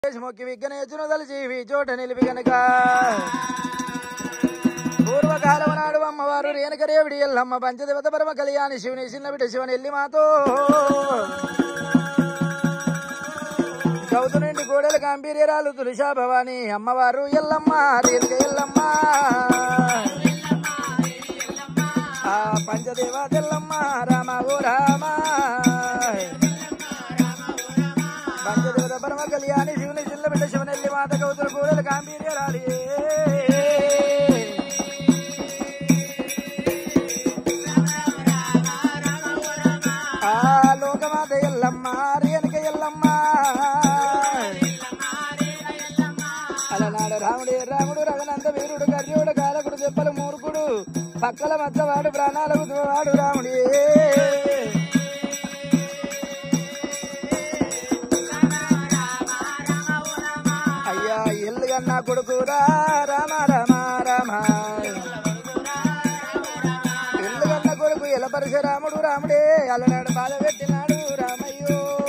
మొక్కి విగ్గనేచును తలచి చోట నిలిపి గనక పూర్వకాలం నాడు అమ్మవారు రేణుకరేవిడి ఎల్లమ్మ పంచదేవత పరమ కళ్యాణి శివుని చిన్న బిడ్డ శివని ఎల్లి మాతో చౌతు నుండి గోడలు గాంభీర్యరాలు తులిషా భవాని అమ్మవారు ఎల్లమ్మ రేణుక ఎల్లమ్మ ఆ పంచదేవ తెల్లమ్మ రామ ఓ రామ పంచదేవత పరమ కళ్యాణి శివుని చిన్న బిడ్డ శివనెల్లి మాత కౌతుల గోడలు గాంభీర్యరాలి ఆ లోకమాత ఎల్లమ్మ రేణుక ఎల్లమ్మ అలనాడు రాముడే రాముడు రఘునంద వీరుడు గర్జుడు కాలకుడు దెబ్బలు మూర్ఖుడు పక్కల మచ్చవాడు ప్రాణాలకు వాడు రాముడే అయ్యా ఎల్లుగన్న కొడుకురా రామ రామ రామ ఎల్లుగన్న కొడుకు ఎల పరశురాముడు రాముడే అలనాడు బాధ పెట్టినాడు రామయ్యో